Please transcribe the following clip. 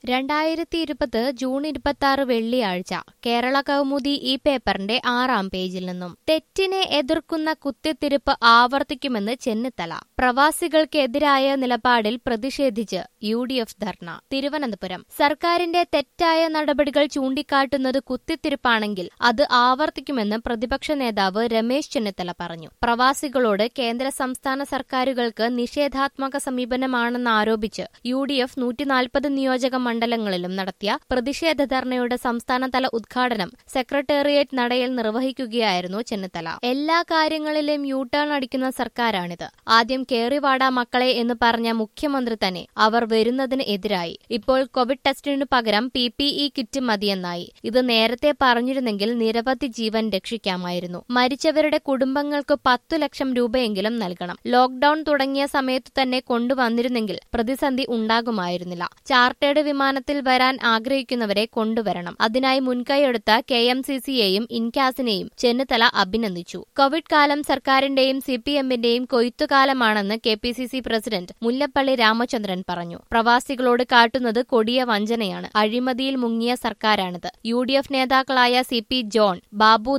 രണ്ടായിരത്തി ഇരുപത് ജൂൺ ഇരുപത്തി ആറ് വെള്ളിയാഴ്ച കേരള കൗമുദി ഈ പേപ്പറിന്റെ ആറാം പേജിൽ നിന്നും തെറ്റിനെ എതിർക്കുന്ന കുത്തിത്തിരിപ്പ് ആവർത്തിക്കുമെന്ന് ചെന്നിത്തല പ്രവാസികൾക്കെതിരായ നിലപാടിൽ പ്രതിഷേധിച്ച് U D F dharna Thiruvananthapuram സർക്കാരിന്റെ തെറ്റായ നടപടികൾ ചൂണ്ടിക്കാട്ടുന്നത് കുത്തിത്തിരിപ്പാണെങ്കിൽ അത് ആവർത്തിക്കുമെന്ന് പ്രതിപക്ഷ നേതാവ് രമേശ് ചെന്നിത്തല പറഞ്ഞു പ്രവാസികളോട് കേന്ദ്ര സംസ്ഥാന സർക്കാരുകൾക്ക് നിഷേധാത്മക സമീപനമാണെന്ന് ആരോപിച്ച് യു ഡി എഫ് നൂറ്റിനാൽപ്പത് നിയോജക മണ്ഡലങ്ങളിലും നടത്തിയ പ്രതിഷേധ ധർണയുടെ സംസ്ഥാനതല ഉദ്ഘാടനം സെക്രട്ടേറിയറ്റ് നടയിൽ നിർവഹിക്കുകയായിരുന്നു ചെന്നിത്തല എല്ലാ കാര്യങ്ങളിലും യു ടേൺ അടിക്കുന്ന സർക്കാരാണിത് ആദ്യം കേറിവാടാ മക്കളെ എന്ന് പറഞ്ഞ മുഖ്യമന്ത്രി തന്നെ അവർ വരുന്നതിന് എതിരായി ഇപ്പോൾ കോവിഡ് ടെസ്റ്റിനു പകരം പി പി ഇ കിറ്റ് മതിയെന്നായി ഇത് നേരത്തെ പറഞ്ഞിരുന്നെങ്കിൽ നിരവധി ജീവൻ രക്ഷിക്കാമായിരുന്നു മരിച്ചവരുടെ കുടുംബങ്ങൾക്ക് പത്തു ലക്ഷം രൂപയെങ്കിലും നൽകണം ലോക്ഡൌൺ തുടങ്ങിയ സമയത്തു തന്നെ കൊണ്ടുവന്നിരുന്നെങ്കിൽ പ്രതിസന്ധി ഉണ്ടാകുമായിരുന്നില്ല ചാർട്ടേഡ് വിമാനത്തിൽ വരാൻ ആഗ്രഹിക്കുന്നവരെ കൊണ്ടുവരണം അതിനായി മുൻകൈയെടുത്ത കെ എം സി സിയെയും ഇൻകാസിനെയും ചെന്നിത്തല അഭിനന്ദിച്ചു കോവിഡ് കാലം സർക്കാരിന്റെയും സി പി എമ്മിന്റെയും കൊയ്ത്തുകാലമാണെന്ന് K P C C president Mullappally Ramachandran പറഞ്ഞു പ്രവാസികളോട് കാട്ടുന്നത് കൊടിയ വഞ്ചനയാണ് അഴിമതിയിൽ മുങ്ങിയ സർക്കാരാണിത് യു ഡി എഫ് നേതാക്കളായ സി പി ജോൺ ബാബു